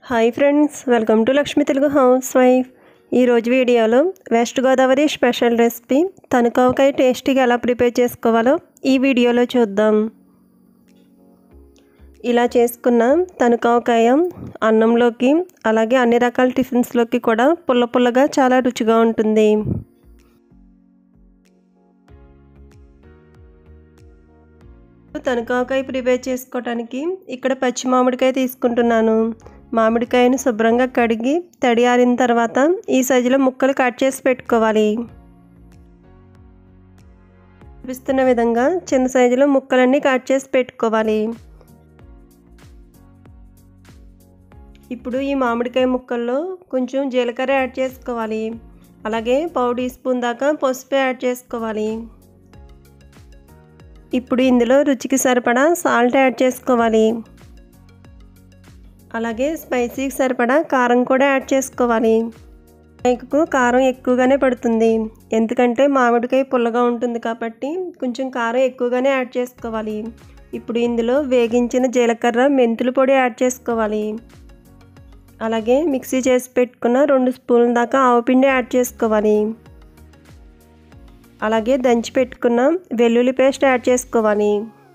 hi friends welcome to Lakshmi Telugu housewife ఈరోజు వీడియోలో West Godavari special recipe తనుకోవకాయ టేస్టీగా ఎలా ప్రిపేర్ చేసుకోవాలో ఈ వీడియోలో చూద్దాం ఇలా చేసుకున్న తనుకోవకాయ అన్నంలోకి అలాగే అన్ని రకాల టిఫిన్స్లోకి కూడా పుల్ల పుల్లగా చాలా రుచిగా ఉంటుంది తనకాకాయ ప్రిపేర్ చేసుకోవడానికి ఇక్కడ పచ్చి మామిడికాయ తీసుకుంటున్నాను మామిడికాయను శుభ్రంగా కడిగి తడి ఆరిన తర్వాత ఈ సైజులో ముక్కలు కట్ చేసి పెట్టుకోవాలి చూపిస్తున్న విధంగా చిన్న సైజులో ముక్కలన్నీ కట్ చేసి పెట్టుకోవాలి ఇప్పుడు ఈ మామిడికాయ ముక్కల్లో కొంచెం జీలకర్ర యాడ్ చేసుకోవాలి అలాగే పావు టీ స్పూన్ దాకా పసుపు యాడ్ చేసుకోవాలి ఇప్పుడు ఇందులో రుచికి సరిపడా సాల్ట్ యాడ్ చేసుకోవాలి అలాగే స్పైసీకి సరిపడా కారం కూడా యాడ్ చేసుకోవాలి మీకు కారం ఎక్కువగానే పడుతుంది ఎందుకంటే మామిడికాయ పుల్లగా ఉంటుంది కాబట్టి కొంచెం కారం ఎక్కువగానే యాడ్ చేసుకోవాలి ఇప్పుడు ఇందులో వేగించిన జీలకర్ర మెంతుల పొడి యాడ్ చేసుకోవాలి అలాగే మిక్సీ చేసి పెట్టుకున్న రెండు స్పూన్ల దాకా ఆవుపిండి యాడ్ చేసుకోవాలి అలాగే దంచి పెట్టుకున్న వెల్లుల్లి పేస్ట్ యాడ్ చేసుకోవాలి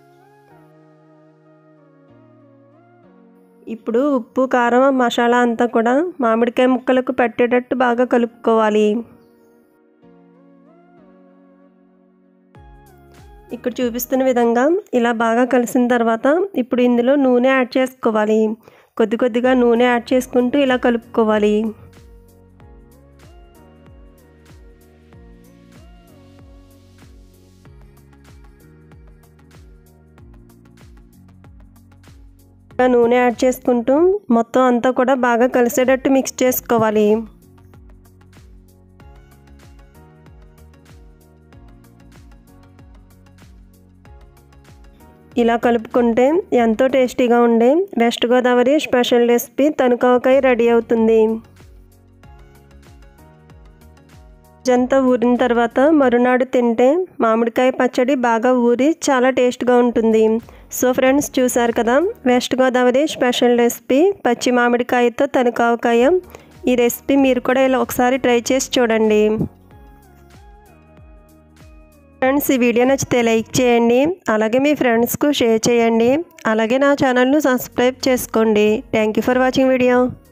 ఇప్పుడు ఉప్పు కారం మసాలా అంతా కూడా మామిడికాయ ముక్కలకు పట్టేటట్టు బాగా కలుపుకోవాలి ఇక్కడ చూపిస్తున్న విధంగా ఇలా బాగా కలిసిన తర్వాత ఇప్పుడు ఇందులో నూనె యాడ్ చేసుకోవాలి కొద్ది కొద్దిగా నూనె యాడ్ చేసుకుంటూ ఇలా కలుపుకోవాలి నూనె యాడ్ చేసుకుంటూ మొత్తం అంతా కూడా బాగా కలిసేటట్టు మిక్స్ చేసుకోవాలి ఇలా కలుపుకుంటే ఎంతో టేస్టీగా ఉండే వెస్ట్ గోదావరి స్పెషల్ రెసిపీ తనుకావకాయ రెడీ అవుతుంది జంతా ఊరిన తర్వాత మరునాడు తింటే మామిడికాయ పచ్చడి బాగా ఊరి చాలా టేస్ట్గా ఉంటుంది సో ఫ్రెండ్స్ చూసారు కదా వెస్ట్ గోదావరి స్పెషల్ రెసిపీ పచ్చి మామిడికాయతో తనుకావకాయ ఈ రెసిపీ మీరు కూడా ఇలా ఒకసారి ట్రై చేసి చూడండి ఫ్రెండ్స్ ఈ వీడియో నచ్చితే లైక్ చేయండి అలాగే మీ ఫ్రెండ్స్కు షేర్ చేయండి అలాగే నా ఛానల్ను సబ్స్క్రైబ్ చేసుకోండి thank you for watching video